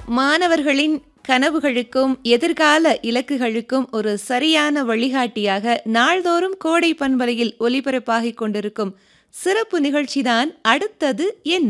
மாணவர்களின் கனவுகளுக்கும் எதிர்கால இலக்குகளுக்கும் ஒரு சரியான வழிகாட்டியாக நாள்தோறும் கோடை பண்பலையில் ஒலிபரப்பாகிக் கொண்டிருக்கும் சிறப்பு நிகழ்ச்சிதான் அடுத்தது என்ன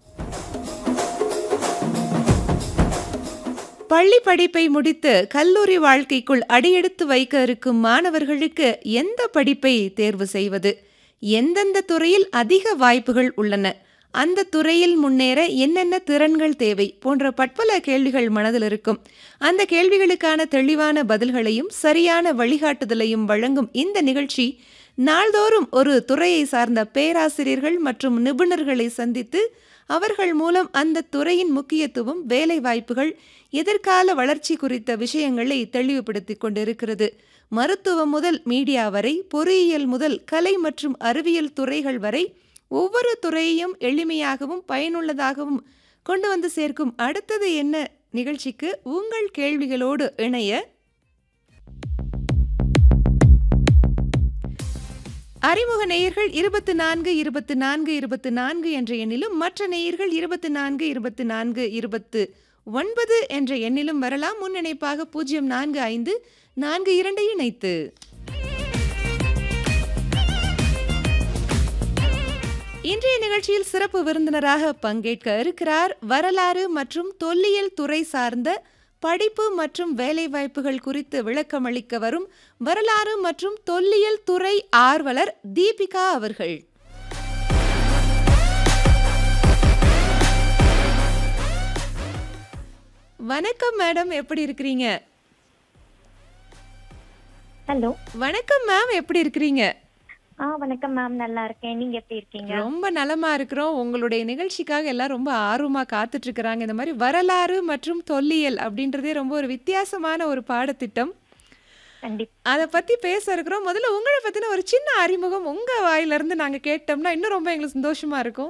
பள்ளி படிப்பை முடித்து கல்லூரி வாழ்க்கைக்குள் அடியெடுத்து வைக்க இருக்கும் மாணவர்களுக்கு எந்த படிப்பை தேர்வு செய்வது எந்தெந்த துறையில் அதிக வாய்ப்புகள் உள்ளன அந்த துறையில் முன்னேற என்னென்ன திறன்கள் தேவை போன்ற பற்பல கேள்விகள் மனதில் இருக்கும் அந்த கேள்விகளுக்கான தெளிவான பதில்களையும் சரியான வழிகாட்டுதலையும் வழங்கும் இந்த நிகழ்ச்சி நாள்தோறும் ஒரு துறையை சார்ந்த பேராசிரியர்கள் மற்றும் நிபுணர்களை சந்தித்து அவர்கள் மூலம் அந்த துறையின் முக்கியத்துவம் வேலை வாய்ப்புகள் எதிர்கால வளர்ச்சி குறித்த விஷயங்களை தெளிவுபடுத்திக் கொண்டிருக்கிறது மருத்துவம் முதல் மீடியா வரை பொறியியல் முதல் கலை மற்றும் அறிவியல் துறைகள் வரை ஒவ்வொரு துறையையும் எளிமையாகவும் பயனுள்ளதாகவும் கொண்டு வந்து சேர்க்கும் அடுத்தது என்ன நிகழ்ச்சிக்கு உங்கள் கேள்விகளோடு இணைய அறிமுக நேயர்கள் இருபத்து நான்கு இருபத்து நான்கு இருபத்து நான்கு என்ற எண்ணிலும் மற்ற நேயர்கள் இருபத்து நான்கு இருபத்து நான்கு இருபத்து ஒன்பது என்ற எண்ணிலும் வரலாம் முன்னிணைப்பாக பூஜ்ஜியம் நான்கு ஐந்து நான்கு இரண்டை இணைத்து இன்றைய நிகழ்ச்சியில் சிறப்பு விருந்தினராக பங்கேற்க இருக்கிறார் வரலாறு மற்றும் தொல்லியல் துறை சார்ந்த படிப்பு மற்றும் வேலைவாய்ப்புகள் குறித்து விளக்கமளிக்க வரும் வரலாறு மற்றும் தொல்லியல் துறை ஆர்வலர் தீபிகா அவர்கள் வணக்கம் மேடம் எப்படி இருக்கிறீங்க ஹலோ வணக்கம் மேம் எப்படி இருக்கிறீங்க ஆ வணக்கம் மேம் நல்லா இருக்கேன் நீங்க எப்படி இருக்கீங்க ரொம்ப நலமா இருக்கிறோம் உங்களுடைய நிகழ்ச்சிக்காக எல்லாம் ரொம்ப ஆர்வமா காத்துட்டு இருக்கிறாங்க இந்த மாதிரி வரலாறு மற்றும் தொல்லியல் அப்படின்றதே ரொம்ப ஒரு வித்தியாசமான ஒரு பாடத்திட்டம் கண்டிப்பா அதை பத்தி பேச இருக்கிறோம் முதல்ல உங்களை பத்தின ஒரு சின்ன அறிமுகம் உங்க வாயில இருந்து நாங்க கேட்டோம்னா இன்னும் ரொம்ப எங்களுக்கு சந்தோஷமா இருக்கும்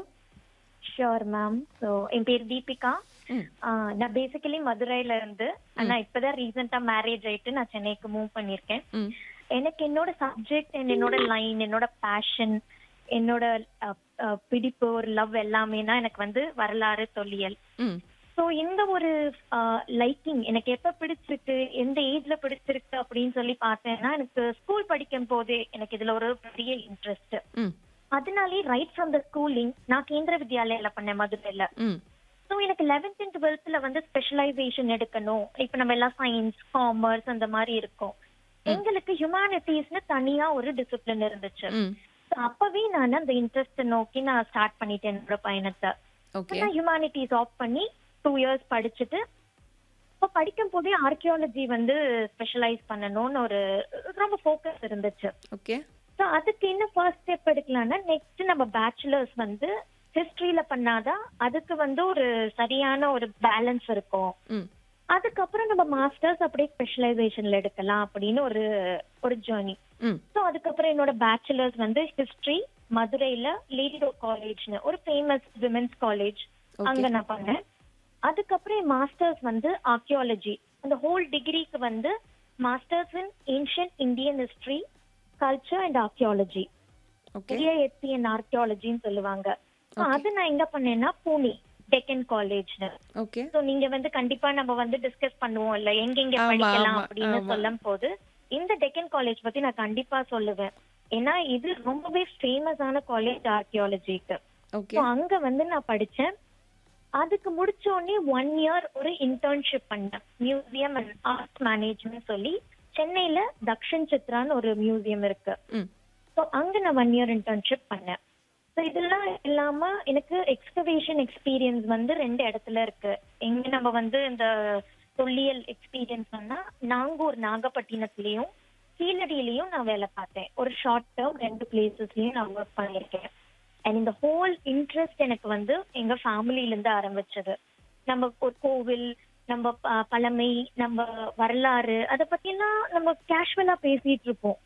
ஷியோர் மேம் ஸோ என் பேர் தீபிகா ம். ஆ, நான் பேசிக்கலி மதுரையில இருந்து ஆனா இப்பதான் ரீசெண்டா மேரேஜ் ஆயிட்டு நான் சென்னைக்கு மூவ் பண்ணிருக்கேன் ம், எனக்கு என்னோட சப்ஜெக்ட் என்னோட லைன் என்னோட பேஷன் என்னோட அ, அ, பிடிப்பு ஒரு லவ் எல்லாமேனா எனக்கு வந்து வரலாறு தொல்லியல் ம், ஸோ இந்த ஒரு லைக்கிங் எனக்கு எப்ப பிடிச்சிருக்கு எந்த ஏஜ்ல பிடிச்சிருக்கு அப்படின்னு சொல்லி பார்த்தேன்னா எனக்கு ஸ்கூல் படிக்கும் போதே எனக்கு இதுல ஒரு பெரிய இன்ட்ரெஸ்ட் ம், அதனாலே ரைட் ஃப்ரம் த ஸ்கூலிங் நான் கேந்திர வித்யாலயில பண்ணேன் மதுரையில ம், ஸோ எனக்கு லெவன்த் அண்ட் டுவெல்த்ல வந்து ஸ்பெஷலைசேஷன் எடுக்கணும் இப்ப நம்ம எல்லாம் சயின்ஸ் காமர்ஸ் அந்த மாதிரி இருக்கோம் எங்களுக்கு ஹியூமானிட்டிஸ்னு தனியா ஒரு டிசிப்ளின் இருந்துச்சு ம். So அப்பவே நான் அந்த இன்ட்ரெஸ்ட் நோக்கி நான் ஸ்டார்ட் பண்ணிட்டேன் என்னோட பயணத்தை ஓகே நான் ஹியூமானிட்டிஸ் ஆஃப் பண்ணி டூ இயர்ஸ் படிச்சுட்டு இப்போ படிக்கும் போதே ஆர்கியாலஜி வந்து ஸ்பெஷலைஸ் பண்ணணும்னு ஒரு ரொம்ப ஃபோக்கஸ் இருந்துச்சு ஓகே ஸோ அதுக்கு என்ன ஃபர்ஸ்ட் ஸ்டெப் எடுக்கலாம்னா நெக்ஸ்ட் நம்ம பேச்சுலர்ஸ் வந்து ஹிஸ்டரியில பண்ணாதான் அதுக்கு வந்து ஒரு சரியான ஒரு பேலன்ஸ் இருக்கும் ம், அதுக்கப்புறம் நம்ம மாஸ்டர்ஸ் அப்படியே ஸ்பெஷலைசேஷன்ல எடுக்கலாம் அப்படின்னு ஒரு ஒரு ஜேர்னி ம், ஸோ அதுக்கப்புறம் என்னோட பேச்சுலர்ஸ் வந்து ஹிஸ்டரி மதுரையில லேடிடோ காலேஜ்னு ஒரு ஃபேமஸ் விமென்ஸ் காலேஜ் Okay. அங்க நான் பண்ணேன் அதுக்கப்புறம் என் மாஸ்டர்ஸ் வந்து ஆர்கியாலஜி அந்த ஹோல் டிகிரிக்கு வந்து masters in ancient Indian history culture and archaeology okay ASC and ஆர்கியாலஜின்னு சொல்லுவாங்க So அது நான் எங்க பண்ணேன்னா பூனே டெக்கன் காலேஜ்னு ஓகே சோ நீங்க வந்து கண்டிப்பா நம்ம வந்து டிஸ்கஸ் பண்ணுவோம் இல்ல எங்கெங்க ஆமா, படிக்கலாம் ஆமா, அப்படின்னு ஆமா. சொல்லும் போது இந்த டெக்கன் காலேஜ் பத்தி நான் கண்டிப்பா சொல்லுவேன் ஏன்னா இது ரொம்பவே ஃபேமஸான காலேஜ் ஆர்கியாலஜிக்கு ஓகே ஸோ அங்க வந்து நான் படிச்சேன் அதுக்கு முடிச்ச உடனே ஒன் இயர் ஒரு இன்டர்ன்ஷிப் பண்ணேன் மியூசியம் அண்ட் ஆர்ட் மேனேஜ்மெண்ட் சொல்லி சென்னையில தக்ஷன் சித்ரான்னு ஒரு மியூசியம் இருக்கு ம், ஸோ அங்க நான் ஒன் இயர் இன்டர்ன்ஷிப் பண்ணேன் ஸோ இதெல்லாம் இல்லாம எனக்கு எக்ஸ்கவேஷன் எக்ஸ்பீரியன்ஸ் வந்து ரெண்டு இடத்துல இருக்கு எங்க நம்ம வந்து இந்த தொல்லியல் எக்ஸ்பீரியன்ஸ் சொன்னா நாங்கூர் நாகப்பட்டினத்துலயும் கீழடியிலயும் நான் வேலை பார்த்தேன் ஒரு ஷார்ட் டேர்ம் ரெண்டு பிளேசஸ்லயும் நான் ஒர்க் பண்ணியிருக்கேன் அண்ட் இந்த ஹோல் இன்ட்ரெஸ்ட் எனக்கு வந்து எங்க ஃபேமிலில இருந்து ஆரம்பிச்சது நம்ம ஒரு கோவில் நம்ம ப- பழமை நம்ம வரலாறு அதை பத்தி எல்லாம் நம்ம கேஷுவலா பேசிட்டு இருப்போம்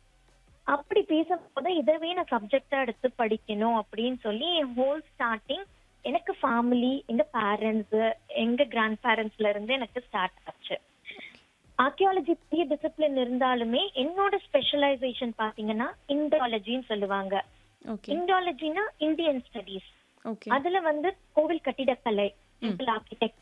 அப்படி பேசும்போது இதவே நான் சப்ஜெக்டா எடுத்து படிக்கணும் அப்படின்னு சொல்லி என் ஹோல் ஸ்டார்டிங் எனக்கு ஃபேமிலி எங்க பேரண்ட்ஸ் எங்க கிராண்ட் பேரண்ட்ஸ்ல இருந்து எனக்கு ஸ்டார்ட் ஆச்சு ஆர்கியாலஜி பெரிய டிசிப்ளின் இருந்தாலுமே என்னோட ஸ்பெஷலைசேஷன் பாத்தீங்கன்னா இண்டாலஜின்னு சொல்லுவாங்க ஓகே இண்டாலஜினா இந்தியன் ஸ்டடீஸ் ஓகே அதுல வந்து கோவில் கட்டிடக்கலை சிம்பிள் ஆர்கிடெக்ட்